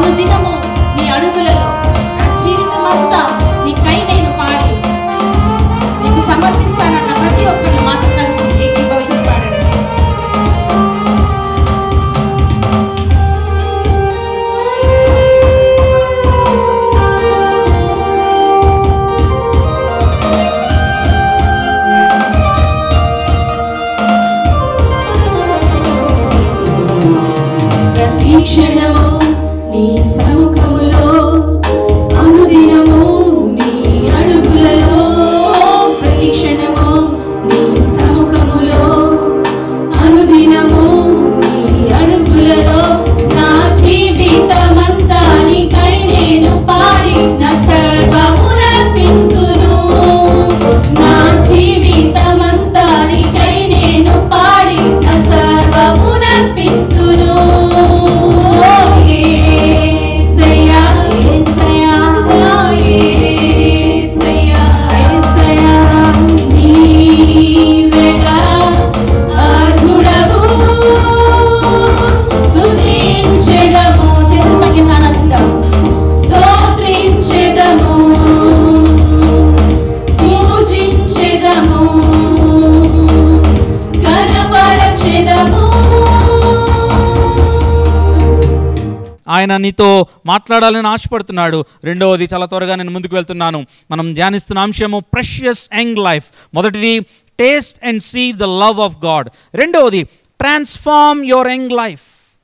అనుదినము నీ అడుగులలో నా జీవితం అంతా నీకై నేను పాడి నీకు సమర్పిస్తానన్న ప్రతి ఒక్కరు మాతో కలిసి ఏకీభవించి పాడండి ప్రతి క్షణము నీ సముఖములో అనుదినము నీ అడుగులలో ప్రతి క్షణము నీ సముఖములో అనుదినము నీ అడుగులలో నా జీవితమంతా నీకై నేను పాడి నా సర్వమునర్పింతును నా జీవితమంతా నీకై నేను పాడి నా సర్వమునర్పింతును యేసయ్యా యేసయ్యా యేసయ్యా యేసయ్యా నీవేగా అర్హుడవు స్తుతించెదము చేతుల పైకి ఆనందిద్దాం స్తోత్రించెదము పూజించెదము కనపరచెదము ఆయన నీతో మాట్లాడాలని ఆశపడుతున్నాడు రెండవది చాలా త్వరగా నేను ముందుకు వెళ్తున్నాను మనం ధ్యానిస్తున్న అంశము ప్రెషియస్ యంగ్ లైఫ్ మొదటిది taste and see the love of God రెండవది ట్రాన్స్ఫార్మ్ యువర్ యంగ్ లైఫ్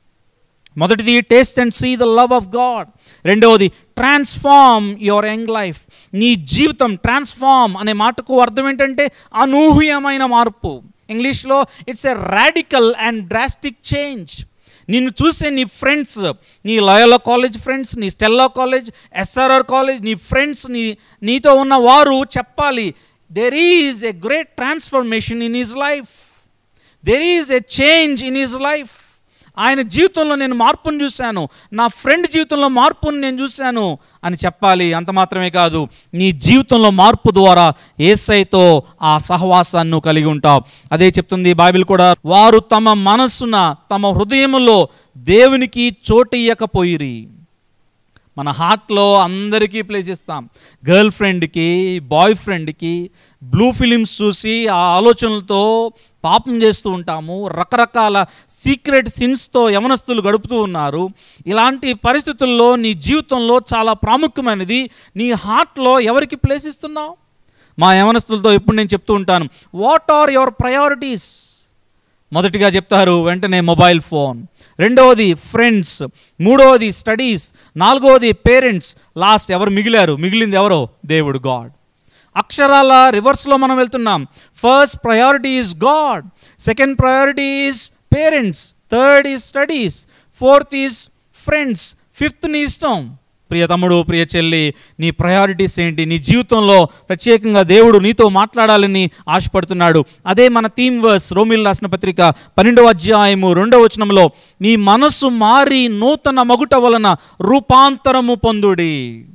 మొదటిది taste and see the love of God రెండవది ట్రాన్స్ఫార్మ్ యువర్ యంగ్ లైఫ్ నీ జీవితం ట్రాన్స్ఫార్మ్ అనే మాటకు అర్థం ఏంటంటే అనూహ్యమైన మార్పు ఇంగ్లీష్లో it's a radical and drastic change నిన్ను చూసే నీ ఫ్రెండ్స్ నీ లయోలా కాలేజ్ ఫ్రెండ్స్ నీ స్టెల్లా కాలేజ్ ఎస్ఆర్ఆర్ కాలేజ్ నీ ఫ్రెండ్స్ నీ నీతో ఉన్న వారు చెప్పాలి there is a great transformation in his life there is a change in his life ఆయన జీవితంలో నేను మార్పును చూశాను నా ఫ్రెండ్ జీవితంలో మార్పును నేను చూశాను అని చెప్పాలి అంత మాత్రమే కాదు నీ జీవితంలో మార్పు ద్వారా ఏసైతో ఆ సహవాసాన్ని నువ్వు కలిగి ఉంటావు అదే చెప్తుంది బైబిల్ కూడా వారు తమ మనస్సున తమ హృదయములో దేవునికి చోటు ఇయ్యకపోయిరి మన హార్ట్లో అందరికీ ప్లేస్ ఇస్తాం గర్ల్ ఫ్రెండ్కి బాయ్ ఫ్రెండ్కి బ్లూ ఫిలిమ్స్ చూసి ఆ ఆలోచనలతో పాపం చేస్తూ ఉంటాము రకరకాల సీక్రెట్ సిన్స్తో యవనస్తులు గడుపుతూ ఉన్నారు ఇలాంటి పరిస్థితుల్లో నీ జీవితంలో చాలా ప్రాముఖ్యమైనది నీ హార్ట్లో ఎవరికి ప్లేస్ ఇస్తున్నావు మా యవనస్తులతో ఎప్పుడు నేను చెప్తూ ఉంటాను వాట్ ఆర్ యువర్ ప్రయారిటీస్ మొదటిగా చెప్తారు వెంటనే మొబైల్ ఫోన్ రెండవది ఫ్రెండ్స్ మూడవది స్టడీస్ నాలుగవది పేరెంట్స్ లాస్ట్ ఎవరు మిగిలారు మిగిలింది ఎవరో దేవుడు గాడ్ అక్షరాల రివర్స్లో మనం వెళ్తున్నాం first priority is God second priority is parents third is studies fourth is friends fifth నీ ఇష్టం ప్రియ తమ్ముడు ప్రియ చెల్లి నీ ప్రయారిటీస్ ఏంటి నీ జీవితంలో ప్రత్యేకంగా దేవుడు నీతో మాట్లాడాలని ఆశపడుతున్నాడు అదే మన థీమ్ వర్స్ రోమిల్ రాసిన పత్రిక పన్నెండవ అధ్యాయము రెండవ వచనంలో మీ మనస్సు మారి నూతన మగుట వలన రూపాంతరము పొందుడి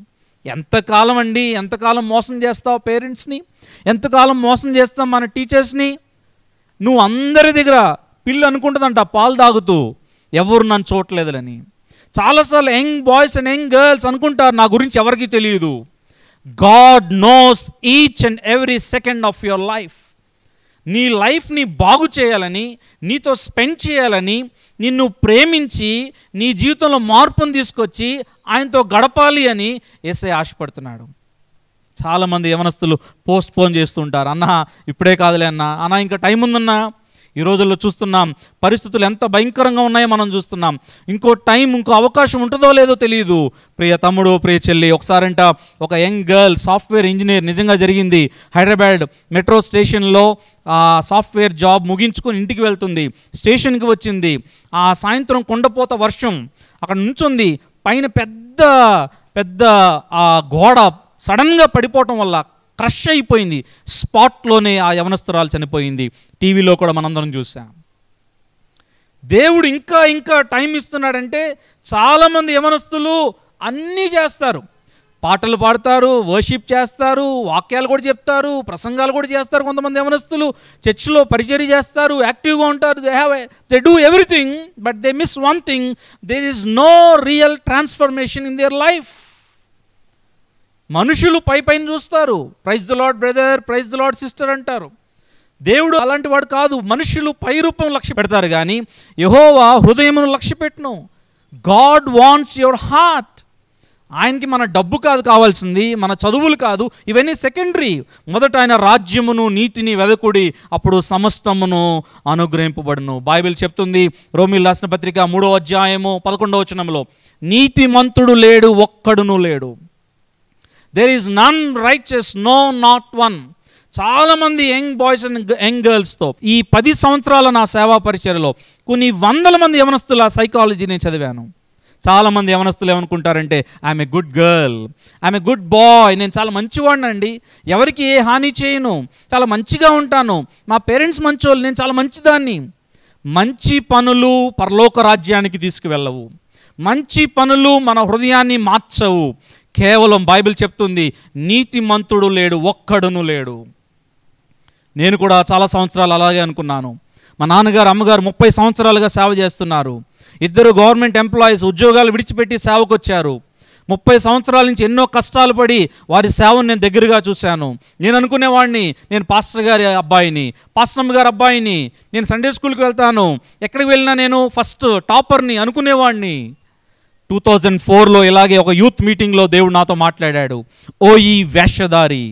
ఎంతకాలం అండి ఎంతకాలం మోసం చేస్తావు పేరెంట్స్ని ఎంతకాలం మోసం చేస్తాం మన టీచర్స్ని నువ్వు అందరి దగ్గర పిల్లు అనుకుంటుందంట పాలు తాగుతూ ఎవరు నన్ను చూడలేదులని చాలాసార్లు young boys and young girls అనుకుంటారు నా గురించి ఎవరికీ తెలియదు God knows each and every second of your life నీ లైఫ్ని బాగు చేయాలని నీతో స్పెండ్ చేయాలని నిన్ను ప్రేమించి నీ జీవితంలో మార్పును తీసుకొచ్చి ఆయనతో గడపాలి అని ఏసై ఆశపడుతున్నాడు చాలామంది యవనస్తులు పోస్ట్ పోన్ చేస్తుంటారు అన్న ఇప్పుడే కాదులే అన్న అన్న ఇంకా టైం ఉందన్నా ఈ రోజుల్లో చూస్తున్నాం పరిస్థితులు ఎంత భయంకరంగా ఉన్నాయో మనం చూస్తున్నాం ఇంకో టైం ఇంకో అవకాశం ఉంటుందో లేదో తెలియదు ప్రియ తమ్ముడు ప్రియ చెల్లి ఒకసారంట ఒక యంగ్ గర్ల్ సాఫ్ట్వేర్ ఇంజనీర్ నిజంగా జరిగింది హైదరాబాద్ మెట్రో స్టేషన్లో ఆ సాఫ్ట్వేర్ జాబ్ ముగించుకొని ఇంటికి వెళ్తుంది స్టేషన్కి వచ్చింది ఆ సాయంత్రం కొండపోత వర్షం అక్కడ నుంచుంది పైన పెద్ద పెద్ద ఆ గోడ సడన్గా పడిపోవటం వల్ల క్రష్ అయిపోయింది స్పాట్లోనే ఆ యవనస్తురాలు చనిపోయింది టీవీలో కూడా మనందరం చూసాం దేవుడు ఇంకా ఇంకా టైం ఇస్తున్నాడంటే చాలామంది యవనస్తులు అన్నీ చేస్తారు పాటలు పాడతారు వర్షిప్ చేస్తారు వాక్యాలు కూడా చెప్తారు ప్రసంగాలు కూడా చేస్తారు కొంతమంది యవనస్తులు చర్చిలో పరిచర్య చేస్తారు యాక్టివ్గా ఉంటారు they have they do everything but they miss one thing there is no real transformation in their life మనుషులు పై పైన చూస్తారు praise the lord brother praise the lord sister అంటారు దేవుడు అలాంటి వాడు కాదు మనుషులు పై రూపం లక్ష్య పెడతారు కానీ యహోవా హృదయమును లక్ష్య పెట్టును గాడ్ వాంట్స్ యువర్ హార్ట్ ఆయనకి మన డబ్బు కాదు కావాల్సింది మన చదువులు కాదు ఇవన్నీ సెకండరీ మొదట ఆయన రాజ్యమును నీతిని వెదకుడి అప్పుడు సమస్తమును అనుగ్రహింపబడును బైబిల్ చెప్తుంది రోమిల్ రాసిన పత్రిక మూడో అధ్యాయము పదకొండవ వచనంలో నీతిమంతుడు లేడు ఒక్కడును లేడు there is none righteous no not one చాలామంది యంగ్ బాయ్స్ అండ్ యంగ్ గర్ల్స్తో ఈ పది సంవత్సరాల నా సేవా పరిచయలో కొన్ని వందల మంది యవనస్తుల సైకాలజీ నేను చదివాను చాలామంది యవనస్తులు ఏమనుకుంటారంటే I'm a good girl I'm a good boy నేను చాలా మంచివాడినండి ఎవరికి ఏ హాని చేయను చాలా మంచిగా ఉంటాను మా పేరెంట్స్ మంచోళ్ళు నేను చాలా మంచిదాన్ని మంచి పనులు పరలోక రాజ్యానికి తీసుకువెళ్ళవు మంచి పనులు మన హృదయాన్ని మార్చవు కేవలం బైబిల్ చెప్తుంది నీతిమంతుడు లేడు ఒక్కడును లేడు నేను కూడా చాలా సంవత్సరాలు అలాగే అనుకున్నాను మా నాన్నగారు అమ్మగారు ముప్పై సంవత్సరాలుగా సేవ చేస్తున్నారు ఇద్దరు గవర్నమెంట్ ఎంప్లాయీస్ ఉద్యోగాలు విడిచిపెట్టి సేవకు వచ్చారు ముప్పై సంవత్సరాల నుంచి ఎన్నో కష్టాలు పడి వారి సేవను నేను దగ్గరగా చూశాను నేను అనుకునేవాడిని నేను పాస్టర్ గారి అబ్బాయిని పాస్టమ్ గారి అబ్బాయిని నేను సండే స్కూల్కి వెళ్తాను ఎక్కడికి వెళ్ళినా నేను ఫస్ట్ టాపర్ని అనుకునేవాడిని టూ థౌజండ్ ఫోర్లో ఇలాగే ఒక యూత్ మీటింగ్లో దేవుడు నాతో మాట్లాడాడు ఓ ఈ వేషధారి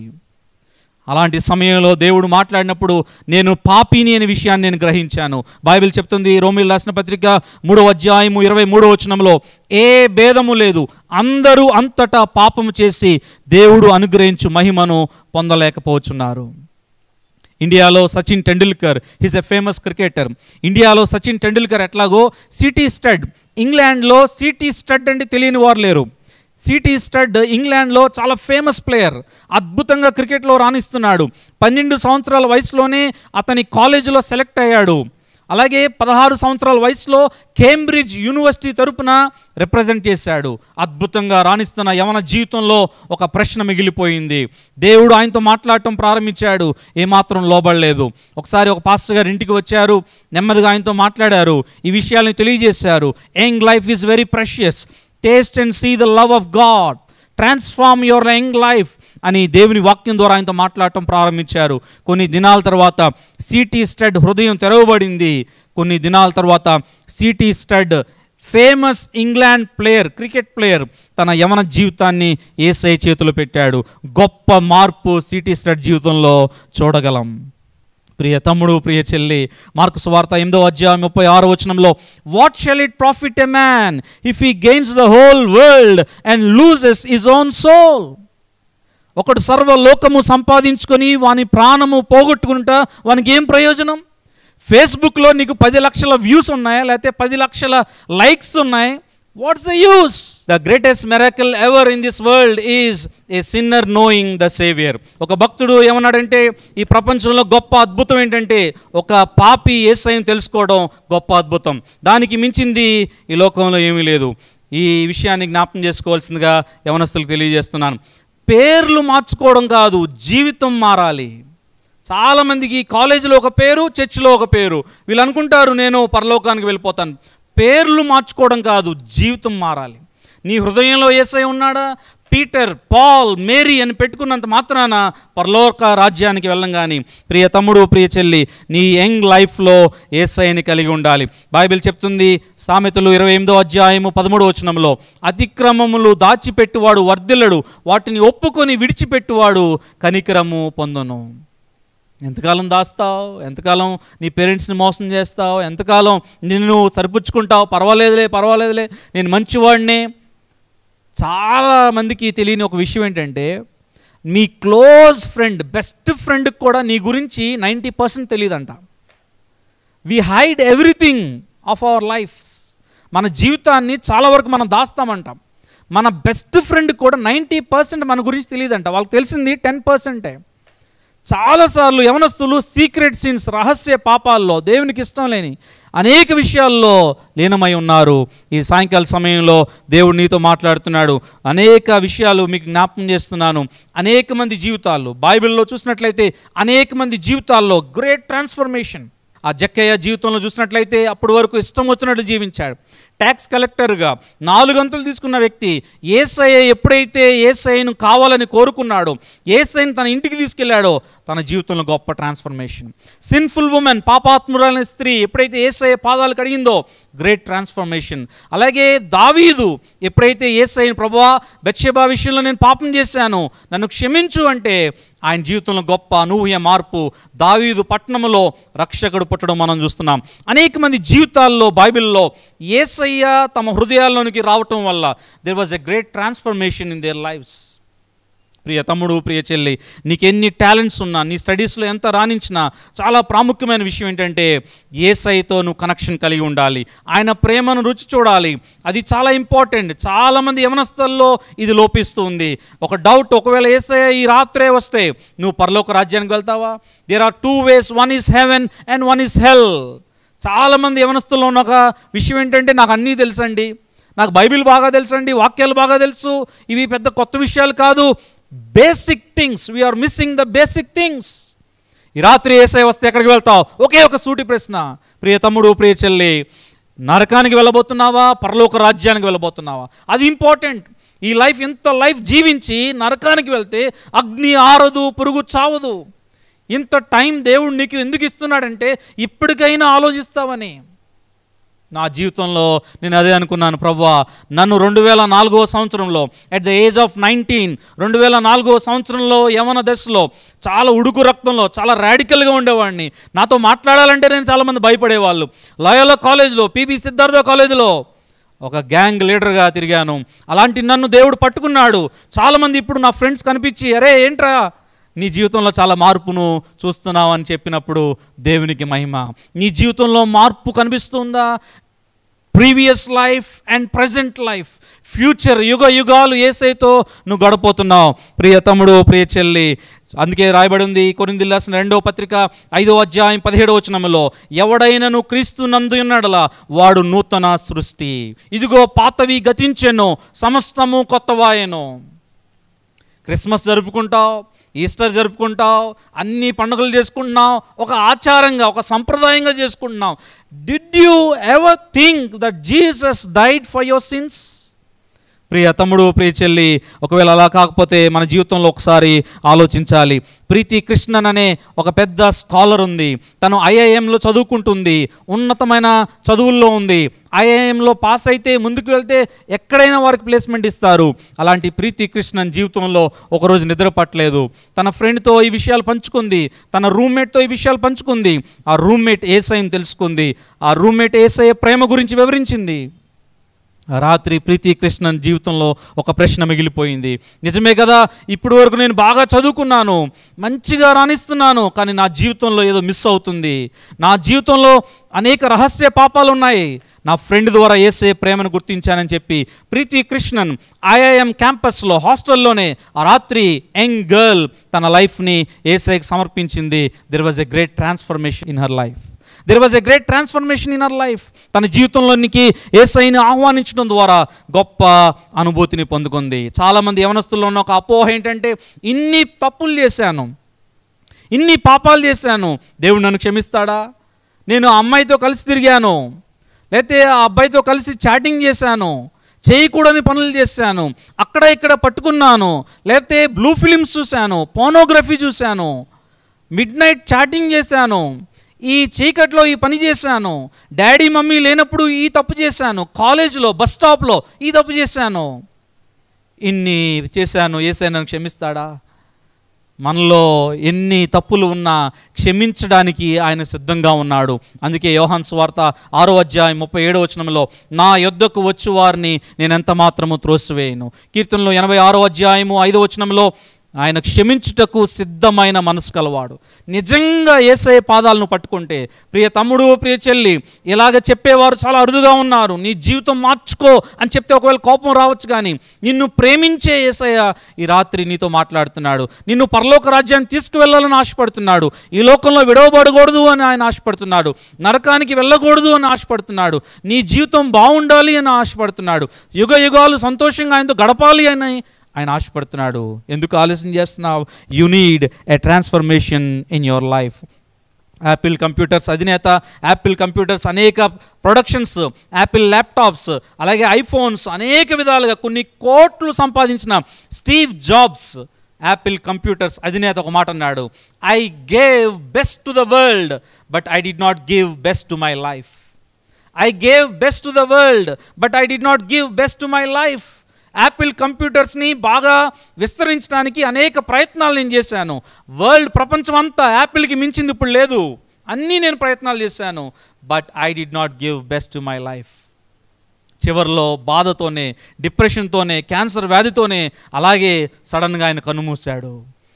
అలాంటి సమయంలో దేవుడు మాట్లాడినప్పుడు నేను పాపిని అనే విషయాన్ని నేను గ్రహించాను బైబిల్ చెప్తుంది రోమిల్ రాసిన పత్రిక మూడవ అధ్యాయము ఇరవై మూడవ వచనంలో ఏ భేదము లేదు అందరూ అంతటా పాపము చేసి దేవుడు అనుగ్రహించు మహిమను పొందలేకపోతున్నారు ఇండియాలో Sachin Tendulkar he's a famous cricketer ఇండియాలో సచిన్ టెండూల్కర్ ఎట్లాగో సిటీ స్టడ్ ఇంగ్లాండ్లో సిటీ స్టడ్ అంటే తెలియని వారు లేరు సిటీ స్టడ్ ఇంగ్లాండ్లో చాలా ఫేమస్ ప్లేయర్ అద్భుతంగా క్రికెట్లో రాణిస్తున్నాడు పన్నెండు సంవత్సరాల వయసులోనే అతని కాలేజీలో సెలెక్ట్ అయ్యాడు అలాగే పదహారు సంవత్సరాల వయసులో కేంబ్రిడ్జ్ యూనివర్సిటీ తరపున రిప్రజెంట్ చేశాడు అద్భుతంగా రాణిస్తున్న యవన జీవితంలో ఒక ప్రశ్న మిగిలిపోయింది దేవుడు ఆయనతో మాట్లాడటం ప్రారంభించాడు ఏమాత్రం లోబడలేదు ఒకసారి ఒక పాస్టర్ గారు ఇంటికి వచ్చారు నెమ్మదిగా ఆయనతో మాట్లాడారు ఈ విషయాలను తెలియజేశారు young life is very precious taste and see the love of God transform your young life అని దేవుని వాక్యం ద్వారా ఆయనతో మాట్లాడటం ప్రారంభించారు కొన్ని దినాల తర్వాత సిటీ స్టడ్ హృదయం తెరవబడింది కొన్ని దినాల తర్వాత C T Studd famous England player cricket player తన యవన జీవితాన్ని ఏసై చేతులు పెట్టాడు గొప్ప మార్పు సిటీ స్టడ్ జీవితంలో చూడగలం ప్రియ తమ్ముడు ప్రియ చెల్లి మార్కు సువార్త ఎనిమిదో అధ్యాయం ముప్పై ఆరు వచనంలో what shall it profit a man if he gains the whole world and loses his own soul ఒకడు సర్వలోకము సంపాదించుకొని వాని ప్రాణము పోగొట్టుకుంటా వానికి ఏం ప్రయోజనం ఫేస్బుక్లో నీకు పది లక్షల వ్యూస్ ఉన్నాయా లేకపోతే పది లక్షల లైక్స్ ఉన్నాయి what's the use the greatest miracle ever in this world is a sinner knowing the saviour ఒక భక్తుడు ఏమన్నాడంటే ఈ ప్రపంచంలో గొప్ప అద్భుతం ఏంటంటే ఒక పాపి ఏసైని తెలుసుకోవడం గొప్ప అద్భుతం దానికి మించింది ఈ లోకంలో ఏమీ లేదు ఈ విషయాన్ని జ్ఞాపకం చేసుకోవాల్సిందిగా యవనస్తులకు తెలియజేస్తున్నాను పేర్లు మార్చుకోవడం కాదు జీవితం మారాలి చాలామందికి కాలేజీలో ఒక పేరు చర్చిలో ఒక పేరు వీళ్ళు అనుకుంటారు నేను పరలోకానికి వెళ్ళిపోతాను పేర్లు మార్చుకోవడం కాదు జీవితం మారాలి నీ హృదయంలో ఏసై ఉన్నాడా పీటర్ పాల్ మేరీ అని పెట్టుకున్నంత మాత్రాన పరలోక రాజ్యానికి వెళ్ళం కానీ ప్రియ తమ్ముడు ప్రియ చెల్లి నీ యంగ్ లైఫ్లో ఏసైని కలిగి ఉండాలి బైబిల్ చెప్తుంది సామెతలు ఇరవై ఎనిమిదో అధ్యాయము పదమూడు వచనంలో అతిక్రమములు దాచిపెట్టువాడు వర్ధిల్లడు వాటిని ఒప్పుకొని విడిచిపెట్టువాడు కనికరము పొందును ఎంతకాలం దాస్తావు ఎంతకాలం నీ పేరెంట్స్ని మోసం చేస్తావు ఎంతకాలం నిన్ను సరిపుచ్చుకుంటావు పర్వాలేదులే పర్వాలేదులే నేను మంచివాడినే చాలా మందికి తెలియని ఒక విషయం ఏంటంటే మీ క్లోజ్ ఫ్రెండ్ బెస్ట్ ఫ్రెండ్కి కూడా నీ గురించి నైంటీ పర్సెంట్ తెలియదంట we hide everything of our life మన జీవితాన్ని చాలా వరకు మనం దాస్తామంటాం మన బెస్ట్ ఫ్రెండ్ కూడా నైంటీ పర్సెంట్ మన గురించి తెలియదంట వాళ్ళకి తెలిసింది టెన్ పర్సెంటే చాలాసార్లు యవనస్తులు సీక్రెట్ సీన్స్ రహస్య పాపాల్లో దేవునికి ఇష్టం లేని అనేక విషయాల్లో లీనమై ఉన్నారు ఈ సాయంకాల సమయంలో దేవుడు నీతో మాట్లాడుతున్నాడు అనేక విషయాలు మీకు జ్ఞాపకం చేస్తున్నాను అనేక మంది జీవితాల్లో బైబిల్లో చూసినట్లయితే అనేక మంది జీవితాల్లో గ్రేట్ ట్రాన్స్ఫర్మేషన్ ఆ జక్కయ్య జీవితంలో చూసినట్లయితే అప్పటి వరకు ఇష్టం వచ్చినట్లు జీవించాడు ట్యాక్స్ కలెక్టర్గా నాలుగంతులు తీసుకున్న వ్యక్తి ఏసఐ ఎప్పుడైతే ఏసఐను కావాలని కోరుకున్నాడో ఏసఐని తన ఇంటికి తీసుకెళ్లాడో తన జీవితంలో గొప్ప ట్రాన్స్ఫర్మేషన్ సిన్ఫుల్ ఉమెన్ పాపాత్మురాలైన స్త్రీ ఎప్పుడైతే ఏసఐ పాదాలు కడిగిందో గ్రేట్ ట్రాన్స్ఫర్మేషన్ అలాగే దావీదు ఎప్పుడైతే ఏసఐని ప్రభువా బెత్షెబా విషయంలో నేను పాపం చేశాను నన్ను క్షమించు అంటే ఆయన జీవితంలో గొప్ప అనూహ్య మార్పు దావీదు పట్టణంలో రక్షకుడు పుట్టడం మనం చూస్తున్నాం అనేక మంది జీవితాల్లో బైబిల్లో ఏసయ్య తమ హృదయాల్లోనికి రావటం వల్ల there was a great transformation in their lives ప్రియ తమ్ముడు ప్రియ చెల్లి నీకు ఎన్ని టాలెంట్స్ ఉన్నా నీ స్టడీస్లో ఎంత రాణించినా చాలా ప్రాముఖ్యమైన విషయం ఏంటంటే ఏసైతో నువ్వు కనెక్షన్ కలిగి ఉండాలి ఆయన ప్రేమను రుచి చూడాలి అది చాలా ఇంపార్టెంట్ చాలామంది యవనస్తుల్లో ఇది లోపిస్తుంది ఒక డౌట్ ఒకవేళ ఏసఐ ఈ రాత్రే వస్తే నువ్వు పరలోక రాజ్యానికి వెళ్తావా there are two ways one is heaven and one is hell చాలామంది యవనస్తుల్లో ఉన్న ఒక విషయం ఏంటంటే నాకు అన్నీ తెలుసండి నాకు బైబిల్ బాగా తెలుసండి వాక్యాలు బాగా తెలుసు ఇవి పెద్ద కొత్త విషయాలు కాదు basic things we are missing the basic things ఈ రాత్రి ఏసై వస్తే ఎక్కడికి వెళ్తావు ఒకే ఒక సూటి ప్రశ్న ప్రియ తమ్ముడు ప్రియ చెల్లి నరకానికి వెళ్ళబోతున్నావా పరలోక రాజ్యానికి వెళ్ళబోతున్నావా అది ఇంపార్టెంట్ ఈ లైఫ్ ఇంత లైఫ్ జీవించి నరకానికి వెళ్తే అగ్ని ఆరదు పురుగు చావదు ఇంత టైం దేవుడు నీకు ఎందుకు ఇస్తున్నాడంటే ఇప్పటికైనా ఆలోచిస్తావని నా జీవితంలో నేను అదే అనుకున్నాను ప్రవ్వా నన్ను రెండు వేల నాలుగవ సంవత్సరంలో at the age of nineteen రెండు వేల నాలుగవ సంవత్సరంలో యవన దశలో చాలా ఉడుకు రక్తంలో చాలా రాడికల్గా ఉండేవాడిని నాతో మాట్లాడాలంటే నేను చాలామంది భయపడేవాళ్ళు లయోలా కాలేజ్లో పీబీ సిద్ధార్థ కాలేజీలో ఒక గ్యాంగ్ లీడర్గా తిరిగాను అలాంటి నన్ను దేవుడు పట్టుకున్నాడు చాలామంది ఇప్పుడు నా ఫ్రెండ్స్ కనిపించి అరే ఏంట్రా నీ జీవితంలో చాలా మార్పును చూస్తున్నావు అని చెప్పినప్పుడు దేవునికి మహిమ నీ జీవితంలో మార్పు కనిపిస్తుందా previous life and present life future యుగ యుగాలు ఏసైతో నువ్వు గడపోతున్నావు ప్రియ తమ్ముడు ప్రియ చెల్లి అందుకే రాయబడి ఉంది కొరింది రాసిన రెండో పత్రిక ఐదో అధ్యాయం పదిహేడో వచనములో ఎవడైనను క్రీస్తు నందు ఉన్నాడలా వాడు నూతన సృష్టి ఇదిగో పాతవి గతించెను సమస్తము కొత్తవాయను క్రిస్మస్ జరుపుకుంటావు ఈస్టర్ జరుపుకుంటావు అన్ని పండుగలు చేసుకుంటున్నావు ఒక ఆచారంగా ఒక సంప్రదాయంగా చేసుకుంటున్నావు did you ever think that Jesus died for your sins ప్రియ తమ్ముడు ప్రియ చెల్లి ఒకవేళ అలా కాకపోతే మన జీవితంలో ఒకసారి ఆలోచించాలి ప్రీతి కృష్ణన్ అనే ఒక పెద్ద స్కాలర్ ఉంది తను ఐఐఎంలో చదువుకుంటుంది ఉన్నతమైన చదువుల్లో ఉంది ఐఐఎంలో పాస్ అయితే ముందుకు వెళ్తే ఎక్కడైనా వారికి ప్లేస్మెంట్ ఇస్తారు అలాంటి ప్రీతి కృష్ణన్ జీవితంలో ఒకరోజు నిద్ర పట్టలేదు తన ఫ్రెండ్తో ఈ విషయాలు పంచుకుంది తన రూమ్మేట్తో ఈ విషయాలు పంచుకుంది ఆ రూమ్మేట్ ఏసైని తెలుసుకుంది ఆ రూమ్మేట్ ఏసఐ ప్రేమ గురించి వివరించింది ఆ రాత్రి ప్రీతి కృష్ణన్ జీవితంలో ఒక ప్రశ్న మిగిలిపోయింది నిజమే కదా ఇప్పటి వరకు నేను బాగా చదువుకున్నాను మంచిగా రాణిస్తున్నాను కానీ నా జీవితంలో ఏదో మిస్ అవుతుంది నా జీవితంలో అనేక రహస్య పాపాలు ఉన్నాయి నా ఫ్రెండ్ ద్వారా ఏసే ప్రేమను గుర్తించానని చెప్పి ప్రీతి కృష్ణన్ ఐఐఎం క్యాంపస్లో హాస్టల్లోనే ఆ రాత్రి యంగ్ గర్ల్ తన లైఫ్ని ఏసైకి సమర్పించింది there was a great transformation in her life there was a great transformation in our life తన జీవితంలోనికి ఏసైని ఆహ్వానించడం ద్వారా గొప్ప అనుభూతిని పొందుకుంది చాలామంది యవనస్తుల్లో ఉన్న ఒక అపోహ ఏంటంటే ఇన్ని తప్పులు చేశాను ఇన్ని పాపాలు చేశాను దేవుడు నన్ను క్షమిస్తాడా నేను ఆ అమ్మాయితో కలిసి తిరిగాను లేకపోతే ఆ అబ్బాయితో కలిసి చాటింగ్ చేశాను చేయకూడని పనులు చేశాను అక్కడ ఇక్కడ పట్టుకున్నాను లేకపోతే బ్లూ ఫిలిమ్స్ చూశాను పోనోగ్రఫీ చూశాను మిడ్ నైట్ చాటింగ్ చేశాను ఈ చీకట్లో ఈ పని చేశాను డాడీ మమ్మీ లేనప్పుడు ఈ తప్పు చేశాను కాలేజీలో బస్ స్టాప్లో ఈ తప్పు చేశాను ఇన్ని చేశాను ఏసై నన్ను క్షమిస్తాడా మనలో ఎన్ని తప్పులు ఉన్నా క్షమించడానికి ఆయన సిద్ధంగా ఉన్నాడు అందుకే యోహాన్ స్వార్త ఆరో అధ్యాయం ముప్పై ఏడో వచనంలో నా యొద్దకు వచ్చు వారిని నేను ఎంత మాత్రము త్రోసివేయను కీర్తనలో ఎనభై ఆరో అధ్యాయము ఐదో వచనంలో ఆయన క్షమించుటకు సిద్ధమైన మనసు కలవాడు నిజంగా ఏసఐ పాదాలను పట్టుకుంటే ప్రియ తమ్ముడు ప్రియ చెల్లి ఇలాగ చెప్పేవారు చాలా అరుదుగా ఉన్నారు నీ జీవితం మార్చుకో అని చెప్తే ఒకవేళ కోపం రావచ్చు కానీ నిన్ను ప్రేమించే ఏసయ్య ఈ రాత్రి నీతో మాట్లాడుతున్నాడు నిన్ను పరలోక రాజ్యాన్ని తీసుకువెళ్ళాలని ఆశపడుతున్నాడు ఈ లోకంలో విడవబడకూడదు అని ఆయన ఆశపడుతున్నాడు నరకానికి వెళ్ళకూడదు అని ఆశపడుతున్నాడు నీ జీవితం బాగుండాలి అని ఆశపడుతున్నాడు యుగ యుగాలు సంతోషంగా ఆయనతో గడపాలి అని ఆయన ఆశపడుతున్నాడు ఎందుకు ఆలోచన చేస్తున్నావు you need a transformation in your life Apple computers అధినేత యాపిల్ కంప్యూటర్స్ అనేక ప్రొడక్షన్స్ యాపిల్ ల్యాప్టాప్స్ అలాగే ఐఫోన్స్ అనేక విధాలుగా కొన్ని కోట్లు సంపాదించిన స్టీవ్ జాబ్స్ యాపిల్ కంప్యూటర్స్ అధినేత ఒక మాట అన్నాడు I gave best to the world but I did not give best to my life I gave best to the world but I did not give best to my life Apple కంప్యూటర్స్ని బాగా విస్తరించడానికి అనేక ప్రయత్నాలు నేను చేశాను world ప్రపంచం అంతా యాపిల్కి మించింది ఇప్పుడు లేదు అన్నీ నేను ప్రయత్నాలు చేశాను but I did not give best to my life చివరిలో బాధతోనే డిప్రెషన్తోనే క్యాన్సర్ వ్యాధితోనే అలాగే సడన్గా ఆయన కన్నుమూశాడు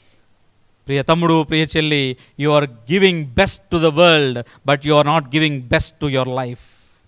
ప్రియ తమ్ముడు ప్రియ చెల్లి you are giving best to the world but you are not giving best to your life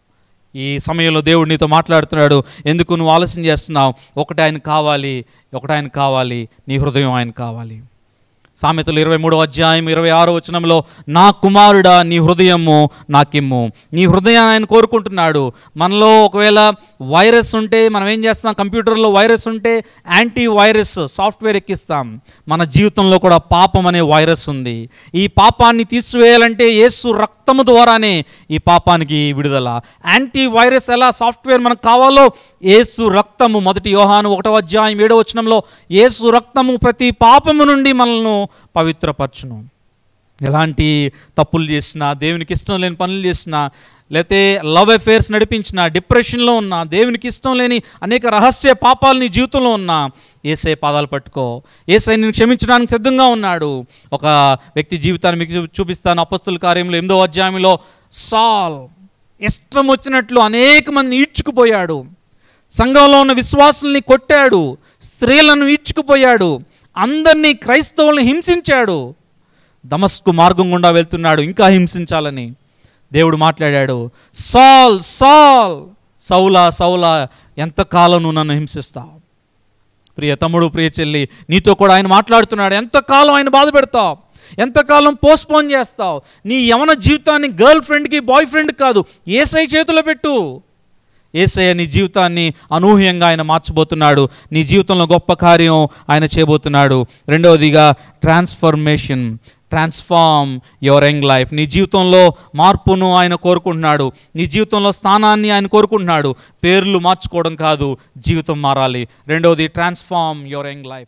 ఈ సమయంలో దేవుడు నీతో మాట్లాడుతున్నాడు ఎందుకు నువ్వు ఆలోచన చేస్తున్నావు ఒకటి ఆయన కావాలి ఒకటి ఆయన కావాలి నీ హృదయం ఆయన కావాలి సామెతలు ఇరవై మూడో అధ్యాయం ఇరవై ఆరో వచనంలో నా కుమారుడా నీ హృదయము నాకిమ్ము నీ హృదయాన్ని ఆయన కోరుకుంటున్నాడు మనలో ఒకవేళ వైరస్ ఉంటే మనం ఏం చేస్తాం కంప్యూటర్లో వైరస్ ఉంటే యాంటీ వైరస్ సాఫ్ట్వేర్ ఎక్కిస్తాం మన జీవితంలో కూడా పాపం అనే వైరస్ ఉంది ఈ పాపాన్ని తీసివేయాలంటే యేసు రక్తము ద్వారానే ఈ పాపానికి విడుదల యాంటీ వైరస్ ఎలా సాఫ్ట్వేర్ మనకు కావాలో యేసు రక్తము మొదటి యోహాను ఒకటో అధ్యాయం ఏడో వచనంలో యేసు రక్తము ప్రతి పాపము నుండి మనల్ని పవిత్రపరచును ఎలాంటి తప్పులు చేసినా దేవునికి ఇష్టం లేని పనులు చేసినా లేకపోతే లవ్ అఫేర్స్ నడిపించిన డిప్రెషన్లో ఉన్న దేవునికి ఇష్టం లేని అనేక రహస్య పాపాలు నీ జీవితంలో ఉన్నా ఏసై పాదాలు పట్టుకో ఏసై నేను క్షమించడానికి సిద్ధంగా ఉన్నాడు ఒక వ్యక్తి జీవితాన్ని మీకు చూ- చూపిస్తాను అపస్తుల కార్యంలో ఎనిమిదో అధ్యాయంలో సాల్ ఇష్టం వచ్చినట్లు అనేక మందిని ఈడ్చుకుపోయాడు సంఘంలో ఉన్న విశ్వాసుల్ని కొట్టాడు స్త్రీలను ఈడ్చుకుపోయాడు అందరినీ క్రైస్తవుల్ని హింసించాడు దమస్కు మార్గం గుండా వెళ్తున్నాడు ఇంకా హింసించాలని దేవుడు మాట్లాడాడు సాల్ సాల్ సౌలా సౌలా ఎంతకాలం నువ్వు నన్ను హింసిస్తావు ప్రియ తమ్ముడు ప్రియ చెల్లి నీతో కూడా ఆయన మాట్లాడుతున్నాడు ఎంతకాలం ఆయన బాధ పెడతావు ఎంతకాలం పోస్ట్పోన్ చేస్తావు నీ యవన జీవితాన్ని గర్ల్ ఫ్రెండ్కి బాయ్ ఫ్రెండ్ కాదు ఏసై చేతిలో పెట్టు ఏసయ్య నీ జీవితాన్ని అనూహ్యంగా ఆయన మార్చబోతున్నాడు నీ జీవితంలో గొప్ప కార్యం ఆయన చేయబోతున్నాడు రెండవదిగా transformation transform your young life నీ జీవితంలో మార్పును ఆయన కోరుకుంటున్నాడు నీ జీవితంలో స్థానాన్ని ఆయన కోరుకుంటున్నాడు పేర్లు మార్చుకోవడం కాదు జీవితం మారాలి రెండవది ట్రాన్స్ఫార్మ్ యువర్ యంగ్ లైఫ్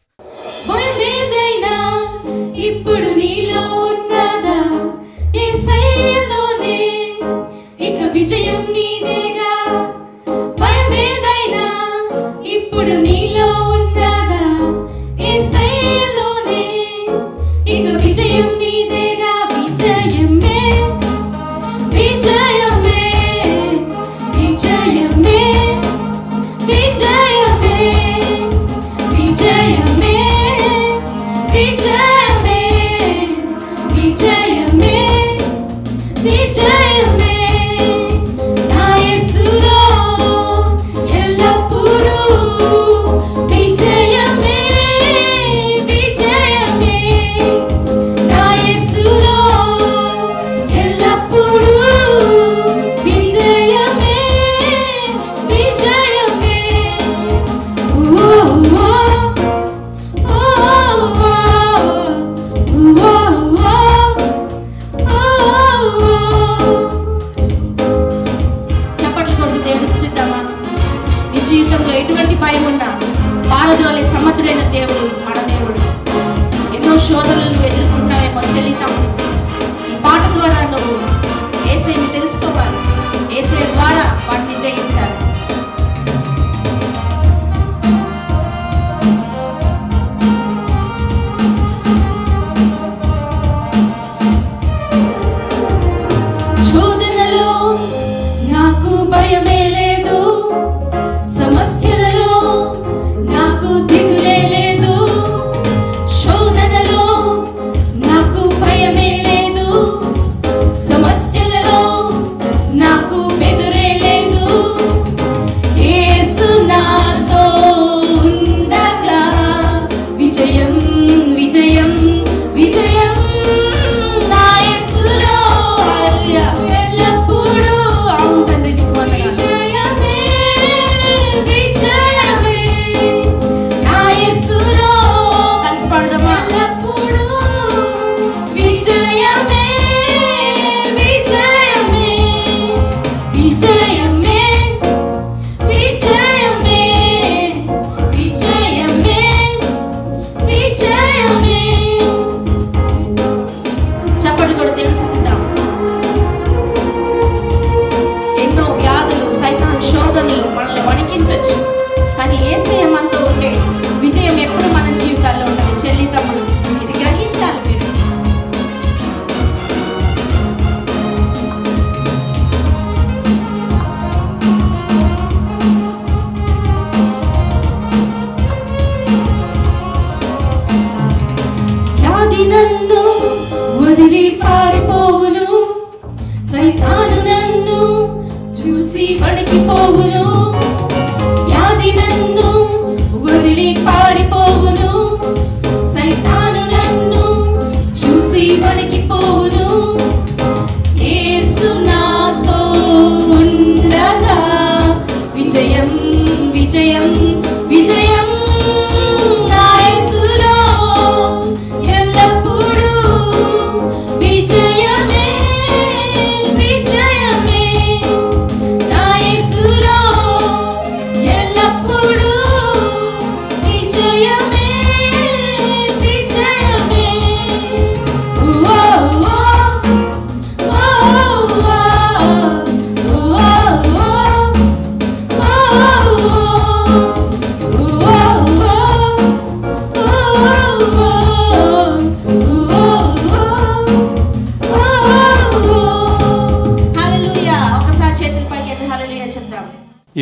భయమేదైనా ఇప్పుడు నీలో ఉన్నదా యేసయ్యలోనే ఇక విజయం నీదేగా భయమేదైనా ఇప్పుడు నీలో ఉన్నదా యేసయ్యలోనే ఇక విజయం నీదేగా విజయమే విజయమే విజయమే విజయమే విజయమే విజయమే విజయమే విజయమే నా యేసులో ఎల్లప్పుడూ విజయమే విజయమే నా యేసులో ఎల్లప్పుడూ విజయమే విజయమే ఓ ఓ చప్పట్లు కొడుకు దేవుడు స్థుతిద్దామా నీ జీవితంలో ఎటువంటి భయం ఉన్నా పారద్రోలే సమర్థుడైన దేవుడు మన దేవుడు ఎన్నో శోధనలు ఎదుర్కొంటావేమో చెల్లితాం ఈ పాట ద్వారా నువ్వు ఏసైని తెలుసుకోవాలి ఏసై ద్వారా వాటిని జయించాలి శోధనలో నాకు భయమే లేదు సమస్యలలో నాకు దిగులే లేదు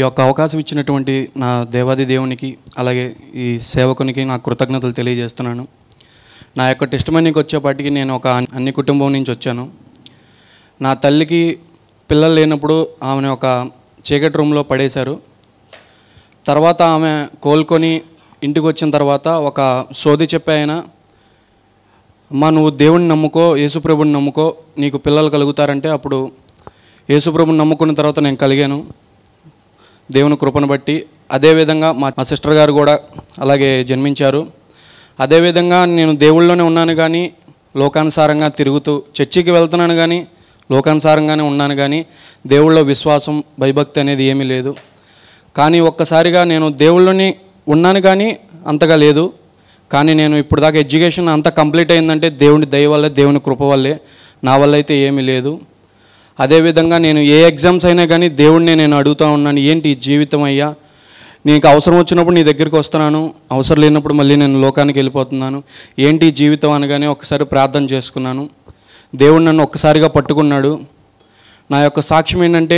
యొక్క అవకాశం ఇచ్చినటువంటి నా దేవాది దేవునికి అలాగే ఈ సేవకునికి నా కృతజ్ఞతలు తెలియజేస్తున్నాను నా యొక్క టెస్ట్మనీకి వచ్చేపాటికి నేను ఒక అన్- అన్ని కుటుంబం నుంచి వచ్చాను నా తల్లికి పిల్లలు లేనప్పుడు ఆమెను ఒక చీకటి రూమ్లో పడేశారు తర్వాత ఆమె కోలుకొని ఇంటికి వచ్చిన తర్వాత ఒక సోది చెప్పే ఆయన అమ్మా నువ్వు దేవుణ్ణి నమ్ముకో యేసుప్రభుని నమ్ముకో నీకు పిల్లలు కలుగుతారంటే అప్పుడు యేసుప్రభుని నమ్ముకున్న తర్వాత నేను కలిగాను దేవుని కృపను బట్టి అదేవిధంగా మా మా సిస్టర్ గారు కూడా అలాగే జన్మించారు అదేవిధంగా నేను దేవుళ్ళలోనే ఉన్నాను కానీ లోకానుసారంగా తిరుగుతూ చర్చికి వెళ్తున్నాను కానీ లోకానుసారంగానే ఉన్నాను కానీ దేవుళ్ళో విశ్వాసం భయభక్తి అనేది ఏమీ లేదు కానీ ఒక్కసారిగా నేను దేవుళ్ళని ఉన్నాను కానీ అంతగా లేదు కానీ నేను ఇప్పుడు దాకా ఎడ్యుకేషన్ అంతా కంప్లీట్ అయిందంటే దేవుని దయ వల్లే దేవుని కృప వల్లే నా వల్ల అయితే ఏమీ లేదు అదేవిధంగా నేను ఏ ఎగ్జామ్స్ అయినా కానీ దేవుడిని నేను అడుగుతూ ఉన్నాను ఏంటి ఈ జీవితం అయ్యా నీకు అవసరం వచ్చినప్పుడు నీ దగ్గరికి వస్తున్నాను అవసరం లేనప్పుడు మళ్ళీ నేను లోకానికి వెళ్ళిపోతున్నాను ఏంటి ఈ జీవితం అనగానే ఒకసారి ప్రార్థన చేసుకున్నాను దేవుడు నన్ను ఒక్కసారిగా పట్టుకున్నాడు నా యొక్క సాక్ష్యం ఏంటంటే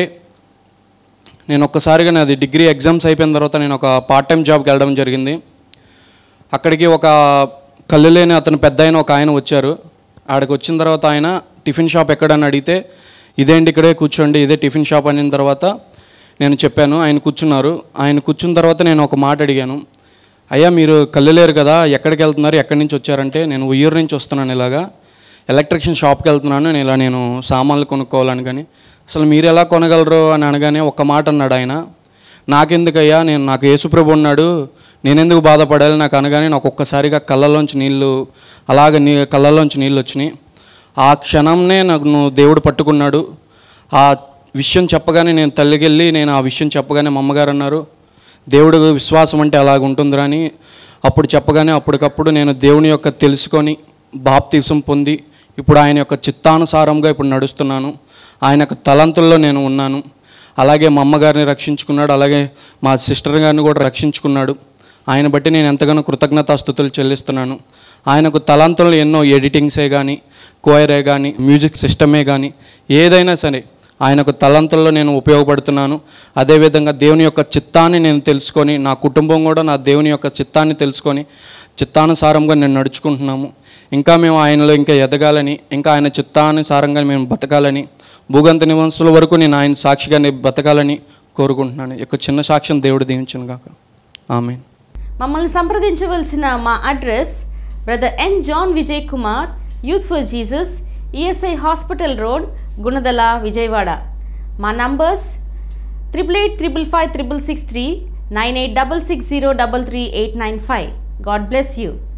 నేను ఒక్కసారిగా నాది డిగ్రీ ఎగ్జామ్స్ అయిపోయిన తర్వాత నేను ఒక పార్ట్ టైం జాబ్కి వెళ్ళడం జరిగింది అక్కడికి ఒక కళ్ళు లేని అతను పెద్ద ఆయన ఒక ఆయన వచ్చారు ఆడికి వచ్చిన తర్వాత ఆయన టిఫిన్ షాప్ ఎక్కడని అడిగితే ఇదేంటి ఇక్కడే కూర్చోండి ఇదే టిఫిన్ షాప్ అనిన తర్వాత నేను చెప్పాను ఆయన కూర్చున్నారు ఆయన కూర్చున్న తర్వాత నేను ఒక మాట అడిగాను అయ్యా మీరు కళ్ళు లేరు కదా ఎక్కడికి వెళ్తున్నారు ఎక్కడి నుంచి వచ్చారంటే నేను ఉయ్యూరు నుంచి వస్తున్నాను ఇలాగా ఎలక్ట్రిషియన్ షాప్కి వెళ్తున్నాను నేను ఇలా నేను సామాన్లు కొనుక్కోవాలని కానీ అసలు మీరు ఎలా కొనగలరు అని అనగానే ఒక్క మాట అన్నాడు ఆయన నాకెందుకయ్యా నేను నాకు యేసుప్రభు ఉన్నాడు నేనెందుకు బాధపడాలి నాకు అనగానే నాకు ఒక్కసారిగా కళ్ళలోంచి నీళ్ళు అలాగ నీ కళ్ళలోంచి నీళ్ళు వచ్చినాయి ఆ క్షణంనే నాకు నువ్వు దేవుడు పట్టుకున్నాడు ఆ విషయం చెప్పగానే నేను తల్లికి వెళ్ళి నేను ఆ విషయం చెప్పగానే మా అమ్మగారు అన్నారు దేవుడు విశ్వాసం అంటే అలాగ ఉంటుందిరా అని అప్పుడు చెప్పగానే అప్పటికప్పుడు నేను దేవుని యొక్క తెలుసుకొని బాప్తీసం పొంది ఇప్పుడు ఆయన యొక్క చిత్తానుసారంగా ఇప్పుడు నడుస్తున్నాను ఆయన యొక్క తలంతుల్లో నేను ఉన్నాను అలాగే మా అమ్మగారిని రక్షించుకున్నాడు అలాగే మా సిస్టర్ గారిని కూడా రక్షించుకున్నాడు ఆయన బట్టి నేను ఎంతగానో కృతజ్ఞతాస్థుతులు చెల్లిస్తున్నాను ఆయనకు తలాంతులు ఎన్నో ఎడిటింగ్సే కానీ కోయరే కానీ మ్యూజిక్ సిస్టమే కానీ ఏదైనా సరే ఆయనకు తలంతుల్లో నేను ఉపయోగపడుతున్నాను అదేవిధంగా దేవుని యొక్క చిత్తాన్ని నేను తెలుసుకొని నా కుటుంబం కూడా నా దేవుని యొక్క చిత్తాన్ని తెలుసుకొని చిత్తానుసారంగా నేను నడుచుకుంటున్నాము ఇంకా మేము ఆయనలో ఇంకా ఎదగాలని ఇంకా ఆయన చిత్తానుసారంగా మేము బతకాలని భూగంత నివాసుల వరకు నేను ఆయన సాక్షిగా నేను బతకాలని కోరుకుంటున్నాను ఈ యొక్క చిన్న సాక్ష్యం దేవుడు దీవించను గాక ఆమె మమ్మల్ని సంప్రదించవలసిన మా address brother N John Vijay Kumar youth for Jesus ESI hospital road Gunadala Vijayawada మా numbers triple eight triple five triple six three nine eight double six zero double three eight nine five God bless you